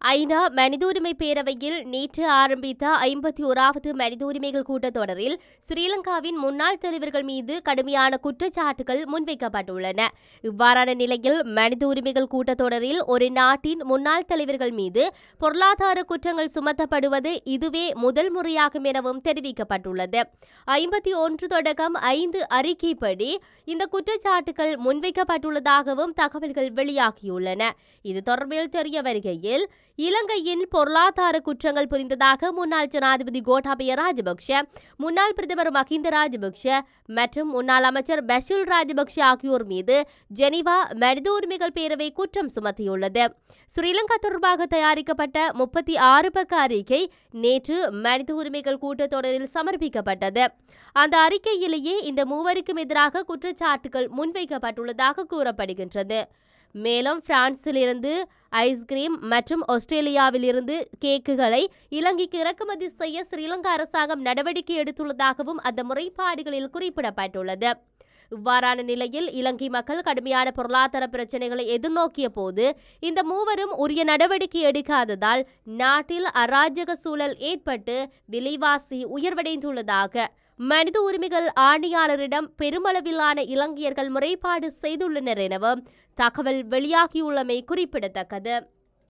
ஐநா மனித உரிமை பேரவையில் நேற்று ஆரம்பித்த ஐம்பத்தி ஓராவது மனித உரிமைகள் கூட்டத்தொடரில் ஸ்ரீலங்காவின் முன்னாள் தலைவர்கள் மீது கடுமையான குற்றச்சாட்டுகள் முன்வைக்கப்பட்டுள்ளன இவ்வாறான நிலையில் மனித உரிமைகள் கூட்டத்தொடரில் ஒரு நாட்டின் முன்னாள் தலைவர்கள் மீது பொருளாதார குற்றங்கள் சுமத்தப்படுவது இதுவே முதல் முறையாகும் எனவும் தெரிவிக்கப்பட்டுள்ளது ஐம்பத்தி ஒன்று தொடக்கம் ஐந்து அறிக்கைப்படி இந்த குற்றச்சாட்டுகள் முன்வைக்கப்பட்டுள்ளதாகவும் தகவல்கள் வெளியாகியுள்ளன இது தொடர்பில் தெரிய வருகையில் இலங்கையின் பொருளாதார குற்றங்கள் புரிந்ததாக முன்னாள் ஜனாதிபதி கோட்டாபய ராஜபக்ஷ முன்னாள் பிரதமர் மஹிந்த ராஜபக்ஷ மற்றும் முன்னாள் அமைச்சர் பஷீல் ராஜபக்ஷ ஆகியோர் மீது ஜெனீவா மனித உரிமைகள் பேரவை குற்றம் சுமத்தியுள்ளது ஸ்ரீலங்கா தொடர்பாக தயாரிக்கப்பட்ட முப்பத்தி ஆறு பக்க அறிக்கை நேற்று மனித உரிமைகள் கூட்டத்தொடரில் சமர்ப்பிக்கப்பட்டது அந்த அறிக்கையிலேயே இந்த மூவருக்கும் எதிராக குற்றச்சாட்டுகள் முன்வைக்கப்பட்டுள்ளதாக கூறப்படுகின்றது மேலும் பிரான்சிலிருந்து ஐஸ்கிரீம் மற்றும் ஆஸ்திரேலியாவிலிருந்து கேக்குகளை இலங்கைக்கு இறக்குமதி செய்ய ஸ்ரீலங்கா அரசாங்கம் நடவடிக்கை எடுத்துள்ளதாகவும் அந்த முறைப்பாடுகளில் குறிப்பிடப்பட்டுள்ளது இவ்வாறான நிலையில் இலங்கை மக்கள் கடுமையான பொருளாதார பிரச்சனைகளை எதிர்நோக்கிய போது இந்த மூவரும் உரிய நடவடிக்கை எடுக்காததால் நாட்டில் அராஜக சூழல் ஏற்பட்டு விலைவாசி உயர்வடைந்துள்ளதாக மனித உரிமைகள் ஆணையாளரிடம் பெருமளவிலான இலங்கையர்கள் முறைப்பாடு செய்துள்ளனர் எனவும் தகவல் வெளியாகியுள்ளமை குறிப்பிடத்தக்கது